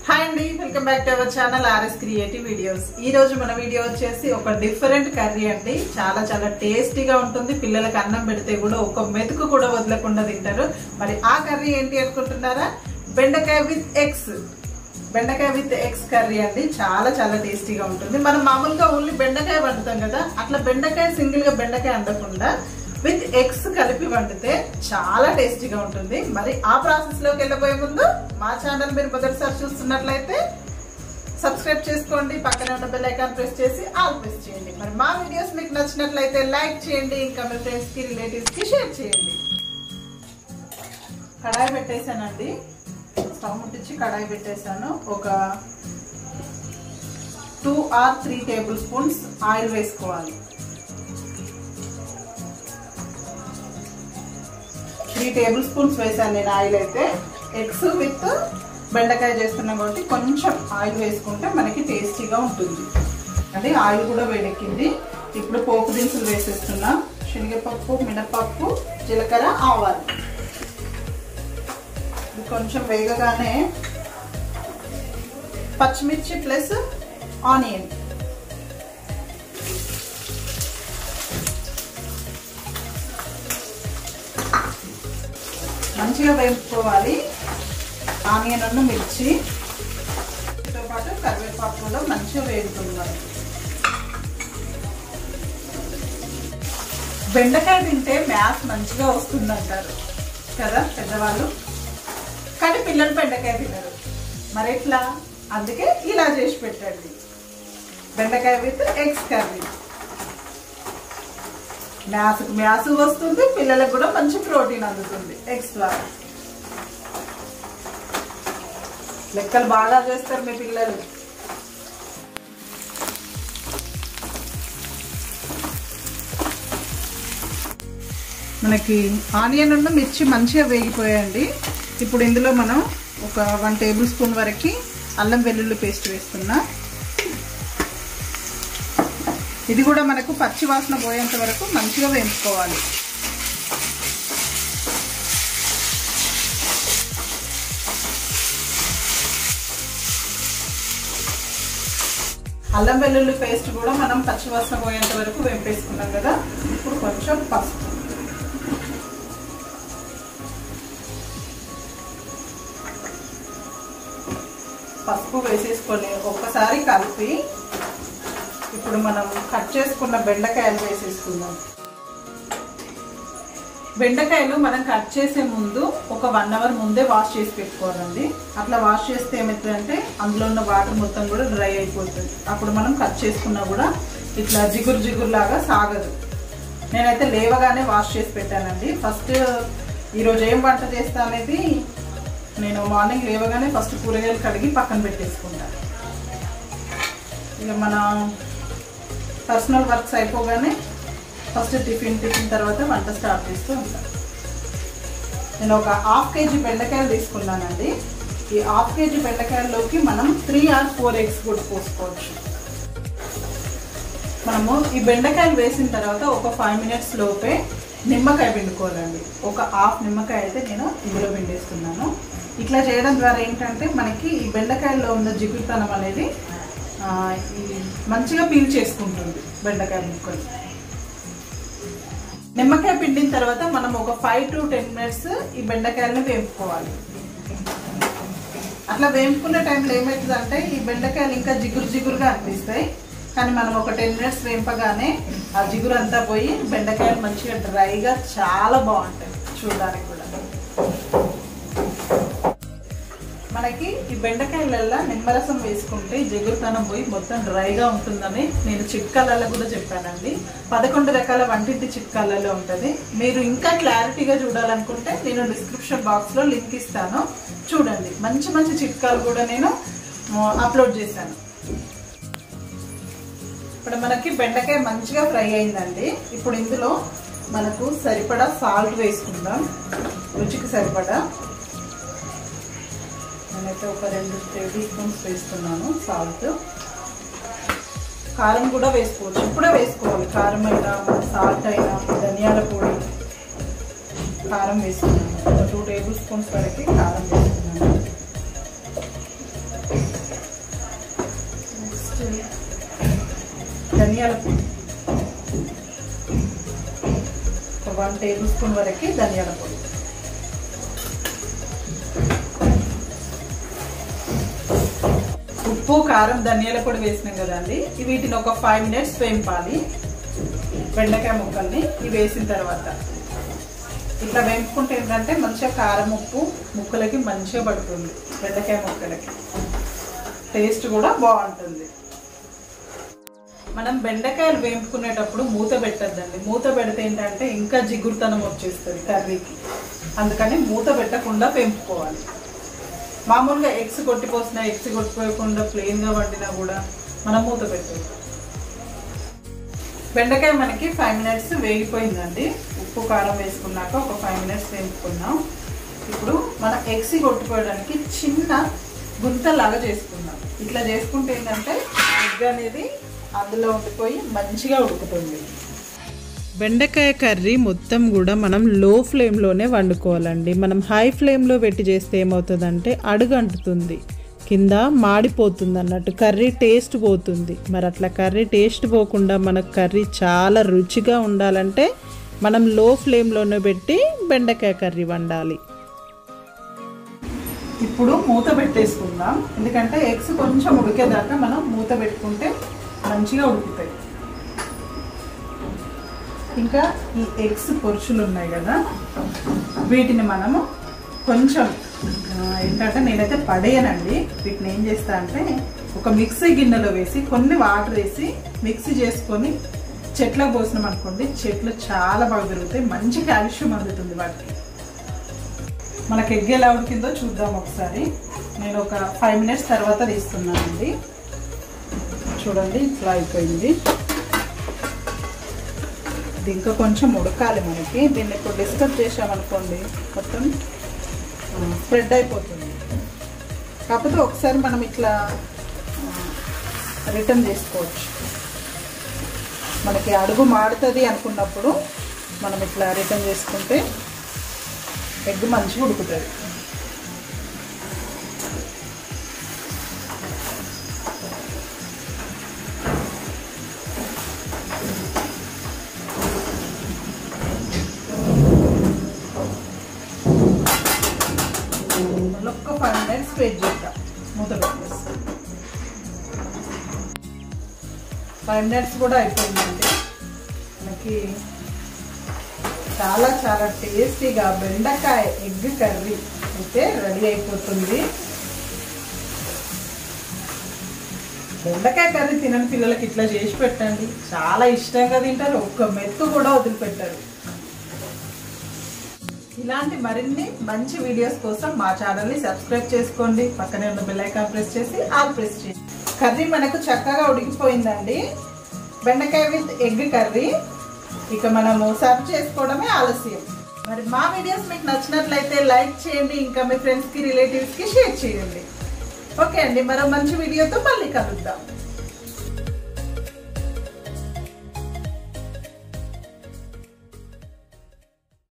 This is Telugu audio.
హాయ్ అండి welcome back to our channel RS creative videos ఈ రోజు మన వీడియో వచ్చేసి ఒక డిఫరెంట్ కర్రీ అండి చాలా చాలా టేస్టీగా ఉంటుంది పిల్లలకి అన్నం పెడితే కూడా ఒక మెతుకు కూడా వదలకుండా తింటారు మరి ఆ కర్రీ ఏంటి అనుకుంటున్నారా బెండకాయ విత్ ఎగ్స్ బెండకాయ విత్ ఎగ్స్ కర్రీ అండి చాలా చాలా టేస్టీగా ఉంటుంది మనం మామూలుగా ఓన్లీ బెండకాయ వండుతాం కదా అట్లా బెండకాయ సింగిల్ గా బెండకాయ వండకుండా విత్ ఎగ్స్ కలిపి వండితే చాలా టేస్టీగా ఉంటుంది మరి ఆ ప్రాసెస్ లోకి వెళ్ళబోయే ముందు మా ఛానల్ మీరు మొదటిసారి చూస్తున్నట్లయితే సబ్స్క్రైబ్ చేసుకోండి పక్కనే ఉన్న బెల్ ఐకాన్ ప్రెస్ చేసి ఆల్ ప్రెస్ చేయండి మరి మా వీడియోస్ మీకు నచ్చినట్లయితే లైక్ చేయండి ఇంకా మీ ఫ్రెండ్స్ కి రిలేటివ్స్ కి షేర్ చేయండి కడాయి పెట్టేశానండి స్టవ్ ముట్టించి కడాయి పెట్టేశాను ఒక two or three table spoons oil వేసుకోవాలి త్రీ టేబుల్ స్పూన్స్ వేసాను నేను ఆయిల్ అయితే ఎగ్స్ విత్ బెండకాయ చేస్తున్నాం కాబట్టి కొంచెం ఆయిల్ వేసుకుంటే మనకి టేస్టీగా ఉంటుంది అది ఆయిల్ కూడా వేడెక్కింది ఇప్పుడు పోపు దినుసులు వేసేస్తున్నా శనగపప్పు మినపప్పు జీలకర్ర ఆవాలు ఇది కొంచెం వేగగానే పచ్చిమిర్చి ప్లస్ ఆనియన్ మంచిగా వేపుకోవాలి ఆనియన్ అన్న మిర్చి తో పాటు కరివేపాకు కూడా మంచిగా వేగుతుంది బెండకాయ తింటే మ్యాథ్ మంచిగా వస్తుంది అంటారు కదా పెద్దవాళ్ళు కానీ పిల్లలు బెండకాయ తినరు మరి ఎట్లా అందుకే ఇలా చేసి పెట్టండి బెండకాయ విత్ ఎగ్స్ కర్రీ మ్యాథ్ మ్యాథ్ వస్తుంది పిల్లలకు కూడా మంచి ప్రోటీన్ అందుతుంది ఎగ్స్ ద్వారా లెక్కలు బాగా చేస్తారు మీ పిల్లలు మనకి ఆనియన్ ఉన్న మిర్చి మంచిగా వేగిపోయాయండి ఇప్పుడు ఇందులో మనం ఒక వన్ టేబుల్ స్పూన్ వరకు అల్లం వెల్లుల్లి పేస్ట్ వేస్తున్నా ఇది కూడా మనకు పచ్చి వాసన పోయేంత వరకు మంచిగా వేయించుకోవాలి అల్లం వెల్లుల్లి పేస్ట్ కూడా మనం పచ్చి వాసన పోయేంత వరకు వేపేసుకున్నాం కదా ఇప్పుడు కొంచెం పసుపు పసుపు వేసేసుకొని ఒక్కసారి కలిపి ఇప్పుడు మనం కట్ చేసుకున్న బెండకాయలు వేసేసుకుందాం బెండకాయలు మనం కట్ చేసే ముందు ఒక వన్ అవర్ ముందే వాష్ చేసి పెట్టుకోవాలండి అట్లా వాష్ చేస్తే ఏమవుతుందంటే అందులో ఉన్న వాటర్ మొత్తం కూడా డ్రై అయిపోతుంది అప్పుడు మనం కట్ చేసుకున్నా కూడా ఇట్లా జిగురు జిగురు లాగా సాగదు నేనైతే లేవగానే వాష్ చేసి పెట్టానండి ఫస్ట్ ఈరోజు ఏం వంట చేస్తా అనేది నేను మార్నింగ్ లేవగానే ఫస్ట్ కూరగాయలు కడిగి పక్కన పెట్టేసుకుంటాను ఇక మన పర్సనల్ వర్క్స్ అయిపోగానే ఫస్ట్ టిఫిన్ టిఫిన్ తర్వాత వంట స్టార్ట్ చేస్తూ ఉంటాను నేను ఒక హాఫ్ కేజీ బెండకాయలు తీసుకున్నానండి ఈ హాఫ్ కేజీ బెండకాయల్లోకి మనం త్రీ ఆర్ ఫోర్ ఎగ్స్ కూడా పోసుకోవచ్చు మనము ఈ బెండకాయలు వేసిన తర్వాత ఒక ఫైవ్ మినిట్స్ లోపే నిమ్మకాయ పిండుకోవాలండి ఒక హాఫ్ నిమ్మకాయ అయితే నేను ఇందులో పిండేస్తున్నాను ఇట్లా చేయడం ద్వారా ఏంటంటే మనకి ఈ బెండకాయల్లో ఉన్న జిగురుతనం అనేది మంచిగా పీల్ చేసుకుంటుంది బెండకాయ ముక్కలు నిమ్మకాయ పిండిన తర్వాత మనం ఒక ఫైవ్ టు టెన్ మినిట్స్ ఈ బెండకాయలను వేపుకోవాలి అట్లా వేపుకునే టైంలో ఏమవుతుందంటే ఈ బెండకాయలు ఇంకా జిగురు జిగురుగా అనిపిస్తాయి కానీ మనం ఒక టెన్ మినిట్స్ వేపగానే ఆ జిగురు అంతా పోయి బెండకాయలు మంచిగా డ్రైగా చాలా బాగుంటాయి చూడడానికి కూడా మనకి ఈ బెండకాయలల్లో నిమ్మరసం వేసుకుంటే జిగురుతనం పోయి మొత్తం డ్రైగా ఉంటుందని నేను చిట్కాలలో కూడా చెప్పానండి పదకొండు రకాల వంటింటి చిట్కాలలో ఉంటుంది మీరు ఇంకా క్లారిటీగా చూడాలనుకుంటే నేను డిస్క్రిప్షన్ బాక్స్లో లింక్ ఇస్తాను చూడండి మంచి మంచి చిట్కాలు కూడా నేను అప్లోడ్ చేశాను ఇప్పుడు మనకి బెండకాయ మంచిగా ఫ్రై అయిందండి ఇప్పుడు ఇందులో మనకు సరిపడా సాల్ట్ వేసుకుందాం రుచికి సరిపడా నేనైతే ఒక రెండు టేబుల్ స్పూన్స్ వేస్తున్నాను సాల్ట్ కారం కూడా వేసుకోవచ్చు ఇప్పుడే వేసుకోవాలి కారం అయినా సాల్ట్ అయినా ధనియాల పొడి కారం వేసుకున్నాను ఒక టూ టేబుల్ స్పూన్స్ వరకు కారం వేసుకున్నాను ధనియాల పొడి ఒక వన్ టేబుల్ స్పూన్ వరకు ధనియాల పొడి ఉప్పు కారం ధనియాల పొడి వేసినాం కదండి వీటిని ఒక ఫైవ్ మినిట్స్ వేంపాలి బెండకాయ ముక్కల్ని ఇవి వేసిన తర్వాత ఇట్లా వేపుకుంటే ఏంటంటే మంచిగా కారం ఉప్పు ముక్కలకి మంచిగా పడుతుంది బెండకాయ ముక్కలకి టేస్ట్ కూడా బాగుంటుంది మనం బెండకాయలు వేపుకునేటప్పుడు మూత పెట్టద్దండి మూత పెడితే ఏంటంటే ఇంకా జిగురుతనం వచ్చేస్తుంది కర్రీకి అందుకని మూత పెట్టకుండా వేపుకోవాలి మామూలుగా ఎగ్స్ కొట్టిపోసిన ఎగ్స్ కొట్టిపోయకుండా ప్లెయిన్గా వండినా కూడా మనం మూత పెట్టాలి బెండకాయ మనకి ఫైవ్ మినిట్స్ వేగిపోయిందండి ఉప్పు కారం వేసుకున్నాక ఒక ఫైవ్ మినిట్స్ వేపుకున్నాం ఇప్పుడు మనం ఎగ్స్ కొట్టుకోవడానికి చిన్న గుంతలాగా చేసుకుందాం ఇట్లా చేసుకుంటే ఏంటంటే ఎగ్ అనేది అందులో ఉండిపోయి మంచిగా ఉడుకుతుంది బెండకాయ కర్రీ మొత్తం కూడా మనం లో ఫ్లేమ్లోనే వండుకోవాలండి మనం హై ఫ్లేమ్లో పెట్టి చేస్తే ఏమవుతుందంటే అడుగు అంటుతుంది కింద మాడిపోతుంది అన్నట్టు కర్రీ టేస్ట్ పోతుంది మరి అట్లా కర్రీ టేస్ట్ పోకుండా మనకు కర్రీ చాలా రుచిగా ఉండాలంటే మనం లో ఫ్లేమ్లోనే పెట్టి బెండకాయ కర్రీ వండాలి ఇప్పుడు మూత పెట్టేసుకుందాం ఎందుకంటే ఎగ్స్ కొంచెం ఉడికేదాకా మనం మూత పెట్టుకుంటే మంచిగా ఉడుకుతాయి ఇంకా ఈ ఎగ్స్ పొరుచులు ఉన్నాయి కదా వీటిని మనము కొంచెం ఆ, ఏంటంటే నేనైతే పడేయనండి వీటిని ఏం చేస్తా అంటే ఒక మిక్సీ గిన్నెలో వేసి కొన్ని వాటర్ వేసి మిక్సీ చేసుకొని చెట్లకు పోసినాం అనుకోండి చెట్లు చాలా బాగా పెరుగుతాయి మంచి కాల్షియం అందుతుంది వాటికి మనకి ఎగ్ ఎలా ఉడికిందో చూద్దాం ఒకసారి నేను ఒక ఫైవ్ మినిట్స్ తర్వాత తీస్తున్నానండి చూడండి ఇట్లా అయిపోయింది ఇది ఇంకా కొంచెం ఉడకాలి మనకి దీన్ని ఇప్పుడు డిస్టర్బ్ చేసామనుకోండి మొత్తం స్ప్రెడ్ అయిపోతుంది కాకపోతే ఒకసారి మనం ఇట్లా రిటర్న్ చేసుకోవచ్చు మనకి అడుగు మాడుతుంది అనుకున్నప్పుడు మనం ఇట్లా రిటర్న్ చేసుకుంటే ఎగ్ మంచిగా ఉడుకుతుంది మళ్ళీ ఒక్క ఫైవ్ మినిట్స్ వెయిట్ చేద్దాం మూత పెట్టేస్తాం ఫైవ్ మినిట్స్ కూడా అయిపోయిందండి మనకి చాలా చాలా టేస్టీగా బెండకాయ ఎగ్ కర్రీ అయితే రెడీ అయిపోతుంది బెండకాయ కర్రీ తినని పిల్లలకి ఇట్లా చేసి పెట్టండి చాలా ఇష్టంగా తింటారు ఒక్క మెత్తు కూడా వదిలిపెట్టారు ఇలాంటి మరిన్ని మంచి వీడియోస్ కోసం మా ఛానల్ని సబ్స్క్రైబ్ చేసుకోండి పక్కనే ఉన్న బెల్ ఐకాన్ ప్రెస్ చేసి ఆల్ ప్రెస్ చేయండి కర్రీ మనకు చక్కగా ఉడికిపోయిందండి బెండకాయ విత్ ఎగ్ కర్రీ ఇక మనము సర్వ్ చేసుకోవడమే ఆలస్యం మరి మా వీడియోస్ మీకు నచ్చినట్లయితే లైక్ చేయండి ఇంకా మీ ఫ్రెండ్స్కి రిలేటివ్స్కి షేర్ చేయండి ఓకే అండి మరో మంచి వీడియోతో మళ్ళీ కలుద్దాం